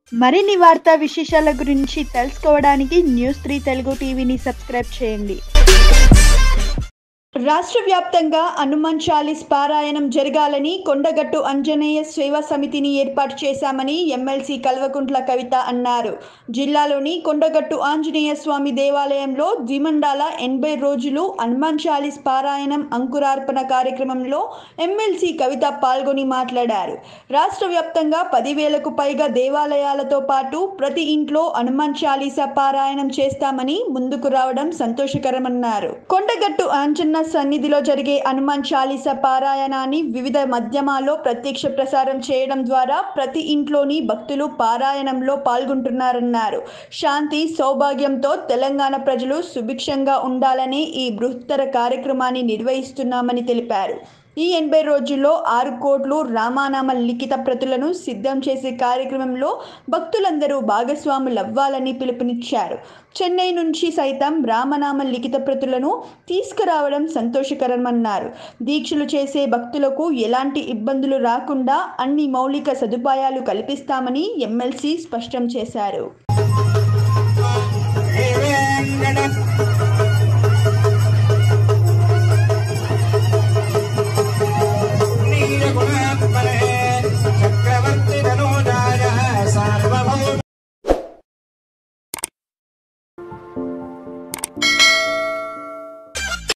మరిన్ని వార్తా విశేషాల గురించి తెలుసుకోవడానికి న్యూస్ త్రీ తెలుగు టీవీని సబ్స్క్రైబ్ చేయండి రాష్ట్ర వ్యాప్తంగా హనుమాన్ చాలీస్ పారాయణం జరగాలని కొండగట్టు అంజనేయ సేవా సమితిని ఏర్పాటు చేశామని ఎమ్మెల్సీ కల్వకుంట్ల కవిత అన్నారు జిల్లాలోని కొండగట్టు ఆంజనేయ స్వామి దేవాలయంలో ద్విమండాల ఎనభై రోజులు హనుమాన్ చాలీస్ పారాయణం అంకురార్పణ కార్యక్రమంలో ఎమ్మెల్సీ కవిత పాల్గొని మాట్లాడారు రాష్ట్ర వ్యాప్తంగా పదివేలకు పైగా దేవాలయాలతో పాటు ప్రతి ఇంట్లో హనుమాన్ చాలీసా పారాయణం చేస్తామని ముందుకు రావడం సంతోషకరమన్నారు కొండగట్టు ఆంజన్న సన్నిధిలో జరిగే హనుమాన్ చాలీసా పారాయణాన్ని వివిధ మాధ్యమాల్లో ప్రత్యక్ష ప్రసారం చేయడం ద్వారా ప్రతి ఇంట్లోని భక్తులు పారాయణంలో పాల్గొంటున్నారన్నారు శాంతి సౌభాగ్యంతో తెలంగాణ ప్రజలు సుభిక్షంగా ఉండాలని ఈ బృహత్తర కార్యక్రమాన్ని నిర్వహిస్తున్నామని తెలిపారు ఈ ఎనభై రోజుల్లో ఆరు కోట్లు రామానామ లిఖిత ప్రతులను సిద్ధం చేసే కార్యక్రమంలో భక్తులందరూ భాగస్వాములవ్వాలని పిలుపునిచ్చారు చెన్నై నుంచి సైతం రామనామ లిఖిత ప్రతులను తీసుకురావడం సంతోషకరమన్నారు దీక్షలు చేసే భక్తులకు ఎలాంటి ఇబ్బందులు రాకుండా అన్ని మౌలిక సదుపాయాలు కల్పిస్తామని ఎమ్మెల్సీ స్పష్టం చేశారు దేవేంద్రన